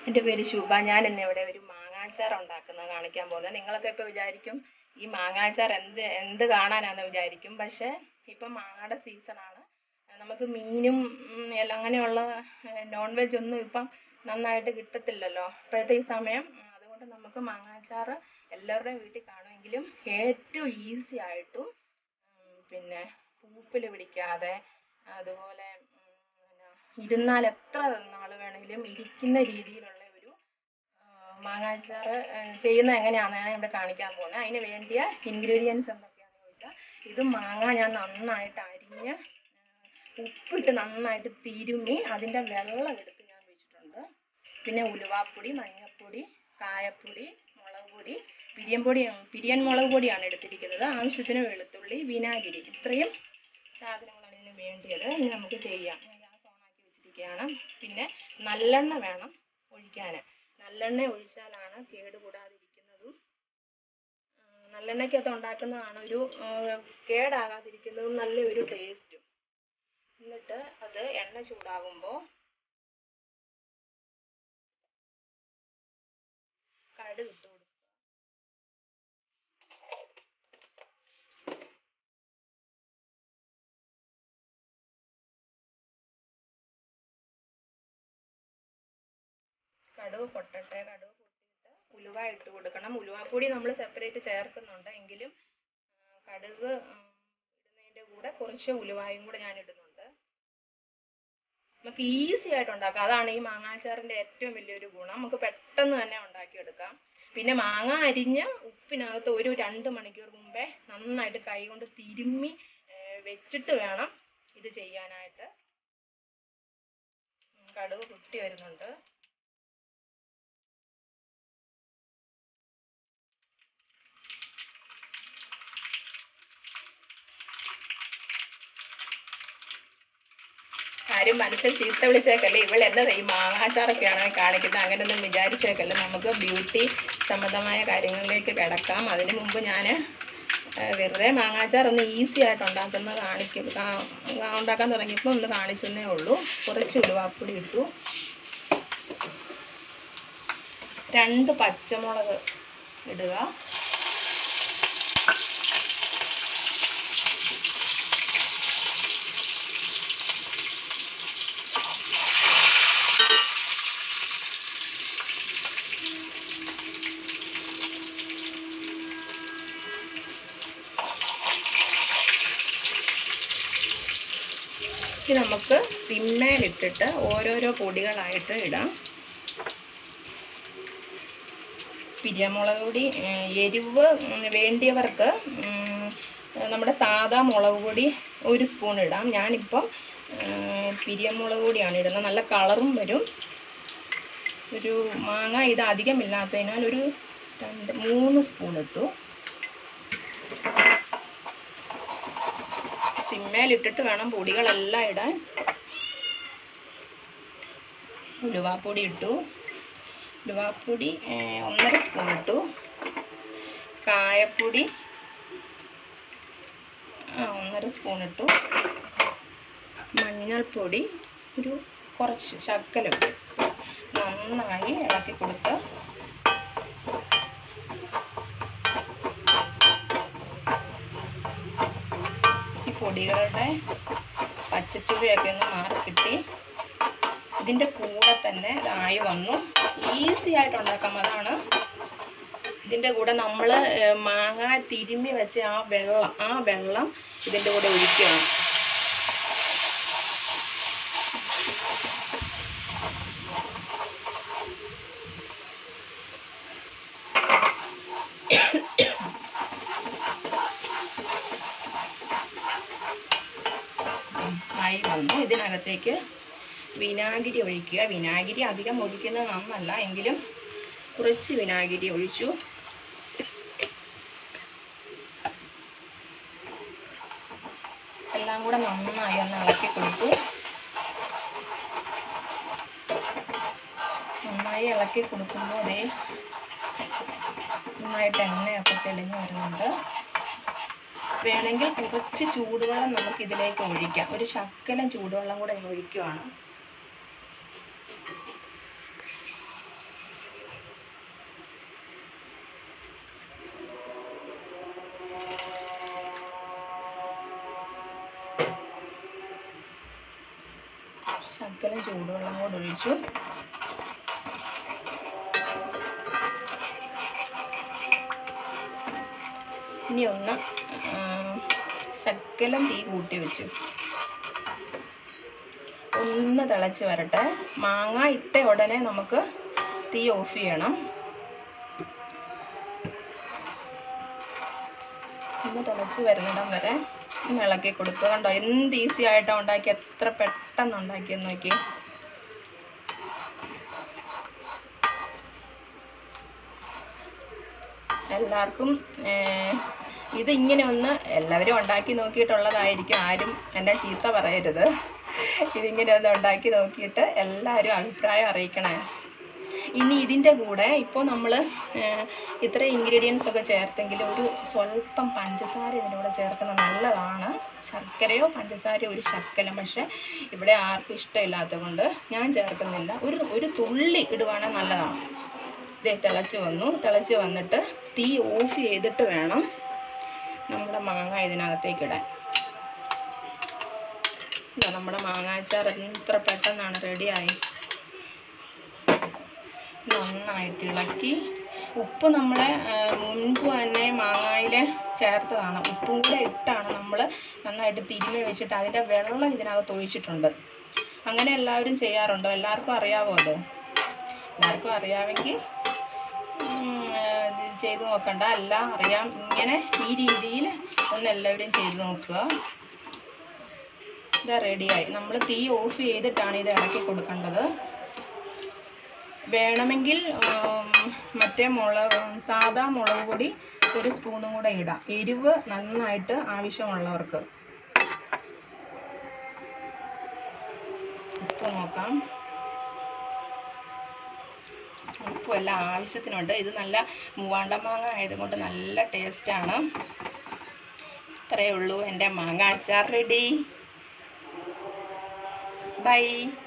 എൻ്റെ പേര് ശുഭ ഞാൻ ഇന്ന് ഇവിടെ ഒരു മാങ്ങാച്ചാർ ഉണ്ടാക്കുന്നത് കാണിക്കാൻ പോകുന്നത് നിങ്ങളൊക്കെ ഇപ്പോൾ വിചാരിക്കും ഈ മാങ്ങാച്ചാർ എന്ത് എന്ത് കാണാനാന്ന് വിചാരിക്കും പക്ഷേ ഇപ്പം മാങ്ങയുടെ സീസണാണ് നമുക്ക് മീനും ഉം, എല്ലാം അങ്ങനെയുള്ള നോൺ വെജ് ഒന്നും ഇപ്പം നന്നായിട്ട് കിട്ടത്തില്ലല്ലോ ഇപ്പോഴത്തെ ഈ സമയം ഉം, അതുകൊണ്ട് നമുക്ക് മാങ്ങാച്ചാർ എല്ലാവരുടെയും വീട്ടിൽ കാണുമെങ്കിലും ഏറ്റവും ഈസി ആയിട്ടും ഉം, പിന്നെ പൂപ്പിൽ പിടിക്കാതെ അതുപോലെ ഉം, പിന്നെ ഇരുന്നാൽ എത്ര നാൾ വേണമെങ്കിലും ഇരിക്കുന്ന രീതിയിലുള്ള ഒരു മാങ്ങാച്ചാർ ചെയ്യുന്നത് എങ്ങനെയാണെന്ന് ഞാൻ ഇവിടെ കാണിക്കാൻ പോകുന്നത് അതിന് വേണ്ടിയ ഇൻഗ്രീഡിയൻസ് എന്തൊക്കെയാണെന്ന് ചോദിച്ചാൽ ഇത് മാങ്ങ ഞാൻ നന്നായിട്ട് അരിഞ്ഞ് ആ, ഉപ്പിട്ട് നന്നായിട്ട് തിരുമ്മി അതിൻ്റെ വെള്ളം എടുത്ത് ഞാൻ വെച്ചിട്ടുണ്ട് പിന്നെ ഉലുവാപ്പൊടി മഞ്ഞൾപ്പൊടി കായപ്പൊടി മുളക് പൊടി പിരിയൻ പൊടി പിരിയൻ മുളക് പൊടിയാണ് എടുത്തിരിക്കുന്നത് ആവശ്യത്തിന് വെളുത്തുള്ളി വിനാഗിരി ഇത്രയും സാധനങ്ങളാണ് ഇതിന് വേണ്ടിയത് ഇനി നമുക്ക് ചെയ്യാം ഞാൻ ഗ്യാസ് ഓണാക്കി വെച്ചിരിക്കുകയാണ് പിന്നെ നല്ലെണ്ണ വേണം ഒഴിക്കാൻ നല്ലെണ്ണ ഒഴിച്ചാലാണ് കേട് കൂടാതിരിക്കുന്നതും ആ, നല്ലെണ്ണയ്ക്കകത്ത് ഉണ്ടാക്കുന്നതാണ് ഒരു ആ, കേടാകാതിരിക്കുന്നതും നല്ലൊരു ടേസ്റ്റും എന്നിട്ട് അത് എണ്ണ ചൂടാകുമ്പോൾ കടുക് ഇട്ട് കൊടുക്കുക കടുക് പൊട്ടട്ടെ കടുക് പൊട്ടിയിട്ട് ഉലുവ ഇട്ട് കൊടുക്കണം ഉലുവാപ്പൊടി നമ്മൾ സെപ്പറേറ്റ് ചേർക്കുന്നുണ്ട് എങ്കിലും ആ, കടുക് ഉം, ഇടുന്നതിൻ്റെ കൂടെ കുറച്ച് ഉലുവായും കൂടെ ഞാൻ ഇടുന്നുണ്ട് നമുക്ക് ഈസി ആയിട്ട് ഉണ്ടാക്കാം അതാണ് ഈ മാങ്ങാച്ചാറിൻ്റെ ഏറ്റവും വലിയൊരു ഗുണം നമുക്ക് പെട്ടെന്ന് തന്നെ ഉണ്ടാക്കിയെടുക്കാം പിന്നെ മാങ്ങ അരിഞ്ഞ് ഉപ്പിനകത്ത് ഒരു രണ്ട് മണിക്കൂർ മുമ്പേ നന്നായിട്ട് കൈ കൊണ്ട് തിരുമ്മി ഏ, വെച്ചിട്ട് വേണം ഇത് ചെയ്യാനായിട്ട് ഉം, കടുക് പൊട്ടി വരുന്നുണ്ട് ആരും മനസ്സിൽ ചീത്ത വിളിച്ചേക്കല്ലേ ഇവൾ എന്നതാ ഈ മാങ്ങാച്ചാറൊക്കെയാണ് കാണിക്കുന്നത് അങ്ങനെയൊന്നും വിചാരിച്ചേക്കല്ലേ നമുക്ക് ബ്യൂട്ടി സംബന്ധമായ കാര്യങ്ങളിലേക്ക് കിടക്കാം അതിനു മുമ്പ് ഞാൻ വെറുതെ മാങ്ങാച്ചാർ ഒന്ന് ഈസി ആയിട്ട് ഉണ്ടാക്കുന്നത് കാണിക്കും കാ- കാ- ഉണ്ടാക്കാൻ തുടങ്ങിയപ്പോൾ ഒന്ന് കാണിച്ചെന്നേ ഉള്ളൂ കുറച്ച് ഉലുവാപ്പൊടി ഇട്ടു രണ്ട് പച്ചമുളക് ഇടുക ഇത് നമുക്ക് സിമ്മേലിട്ടിട്ട് ഓരോരോ പൊടികളായിട്ട് ഇടാം പിരിയമുളക് പൊടി ഏഹ്, എരിവ് ഉം, വേണ്ടിയവർക്ക് ഉം, നമ്മുടെ സാദാ മുളക് പൊടി ഒരു സ്പൂൺ ഇടാം ഞാനിപ്പം ഏഹ്, പിരിയമുളക് പൊടിയാണ് ഇടുന്നത് നല്ല കളറും വരും ഒരു മാങ്ങ ഇത് അധികമില്ലാത്തതിനാൽ ഒരു രണ്ട് മൂന്ന് സ്പൂൺ ഇട്ടു സിമ്മേലിട്ടിട്ട് വേണം പൊടികളെല്ലാം ഇടാൻ ഉലുവാപ്പൊടി ഇട്ടു ഉലുവാപ്പൊടി ഏഹ്, ഒന്നര സ്പൂൺ ഇട്ടു കായപ്പൊടി ആ ഒന്നര സ്പൂൺ ഇട്ടു മഞ്ഞൾപ്പൊടി ഒരു കുറച്ച് ശക്കല ഇട്ടു നന്നായി ഇളക്കി കൊടുത്ത് ഈ പൊടികളുടെ പച്ചച്ചുവയൊക്കെ ഒന്ന് മാറി കിട്ടി ഇതിൻ്റെ കൂടെ തന്നെ ഇതായി വന്നു ഈസി ആയിട്ട് ഉണ്ടാക്കാം അതാണ് ഇതിൻ്റെ കൂടെ നമ്മൾ മാങ്ങ തിരുമ്മി വെച്ച ആ വെള്ളം ആ വെള്ളം ഇതിൻ്റെ കൂടെ ഒഴിക്കണം ആയി വന്നു ഇതിനകത്തേക്ക് വിനാഗിരി ഒഴിക്കുക വിനാഗിരി അധികം ഒഴിക്കുന്നത് നന്നല്ല എങ്കിലും കുറച്ച് വിനാഗിരി ഒഴിച്ചു എല്ലാം കൂടെ നന്നായി ഒന്ന് ഇളക്കി കൊടുത്തു നന്നായി ഇളക്കി കൊടുക്കുമ്പോൾ അതേ നന്നായിട്ട് എണ്ണയൊക്കെ തെളിഞ്ഞ് വരുന്നുണ്ട് വേണമെങ്കിൽ കുറച്ച് ചൂടുവെള്ളം നമുക്ക് ഇതിലേക്ക് ഒഴിക്കാം ഒരു ശക്കലം ചൂടുവെള്ളം കൂടെ ഞാൻ ഒഴിക്കുവാണ് ശകലം ചൂടുവെള്ളം കൂടെ ഒഴിച്ചു ഇനി ഒന്ന് ആ, ശകലം തീ കൂട്ടി വെച്ചു ഒന്ന് തിളച്ച് വരട്ടെ മാങ്ങ ഇട്ട ഉടനെ നമുക്ക് തീ ഓഫ് ചെയ്യണം ഒന്ന് തിളച്ച് വരുന്നിടം വരെ ഒന്ന് ഇളക്കി കൊടുക്കുക കണ്ടോ എന്ത് ഈസി ആയിട്ടാണ് ഉണ്ടാക്കി എത്ര പെട്ടെന്ന് ഉണ്ടാക്കിയെന്ന് നോക്കി എല്ലാവർക്കും ഏർ, ഇത് ഇങ്ങനെ ഒന്ന് എല്ലാവരും ഉണ്ടാക്കി നോക്കിയിട്ടുള്ളതായിരിക്കും ആരും എന്നെ ചീത്ത പറയരുത് ഇതിങ്ങനെ ഒന്ന് ഉണ്ടാക്കി നോക്കിയിട്ട് എല്ലാവരും അഭിപ്രായം അറിയിക്കണേ ഇനി ഇതിൻ്റെ കൂടെ ഇപ്പോൾ നമ്മൾ ഇത്ര ഇൻഗ്രീഡിയൻസ് ഒക്കെ ചേർത്തെങ്കിൽ ഒരു സ്വല്പം പഞ്ചസാര ഇതിൻ്റെ കൂടെ ചേർക്കുന്നത് നല്ലതാണ് ശർക്കരയോ പഞ്ചസാരയോ ഒരു ശർക്കരം പക്ഷേ ഇവിടെ ആർക്കും ഇഷ്ടമില്ലാത്തത് കൊണ്ട് ഞാൻ ചേർക്കുന്നില്ല ഒരു ഒരു തുള്ളി ഇടുവാണെങ്കിൽ നല്ലതാണ് ഇതേ തിളച്ച് വന്നു തിളച്ച് വന്നിട്ട് തീ ഓഫ് ചെയ്തിട്ട് വേണം നമ്മുടെ മാങ്ങ ഇതിനകത്തേക്ക് ഇടാൻ ഇതാ നമ്മുടെ മാങ്ങാച്ചാർ എത്ര പെട്ടെന്നാണ് റെഡിയായി നന്നായിട്ട് ഇളക്കി ഉപ്പ് നമ്മൾ മുൻപ് തന്നെ മാങ്ങായിൽ ചേർത്തതാണ് ഉപ്പും കൂടെ ഇട്ടാണ് നമ്മൾ നന്നായിട്ട് തിരുമ്മി വെച്ചിട്ട് അതിൻ്റെ വെള്ളം ഇതിനകത്ത് ഒഴിച്ചിട്ടുണ്ട് അങ്ങനെ എല്ലാവരും ചെയ്യാറുണ്ടോ എല്ലാവർക്കും അറിയാവോ അത് എല്ലാവർക്കും അറിയാമെങ്കിൽ ഉം, ഇത് ചെയ്ത് നോക്കണ്ട എല്ലാം അറിയാം ഇങ്ങനെ ഈ രീതിയിൽ ഒന്ന് എല്ലാവരും ചെയ്ത് നോക്കുക ഇത് റെഡിയായി നമ്മൾ തീ ഓഫ് ചെയ്തിട്ടാണ് ഇത് ഇളക്കി കൊടുക്കേണ്ടത് വേണമെങ്കിൽ ഉം, മറ്റേ മുളക് സാദാ മുളക് പൊടി ഒരു സ്പൂണും കൂടെ ഇടാം എരിവ് നന്നായിട്ട് ആവശ്യമുള്ളവർക്ക് ഉപ്പ് നോക്കാം ഉപ്പും എല്ലാം ആവശ്യത്തിനുണ്ട് ഇത് നല്ല മൂവാണ്ട മാങ്ങ ആയതുകൊണ്ട് നല്ല ടേസ്റ്റാണ് ഇത്രയേ ഉള്ളൂ എൻ്റെ മാങ്ങ അച്ചാർ റെഡി ബൈ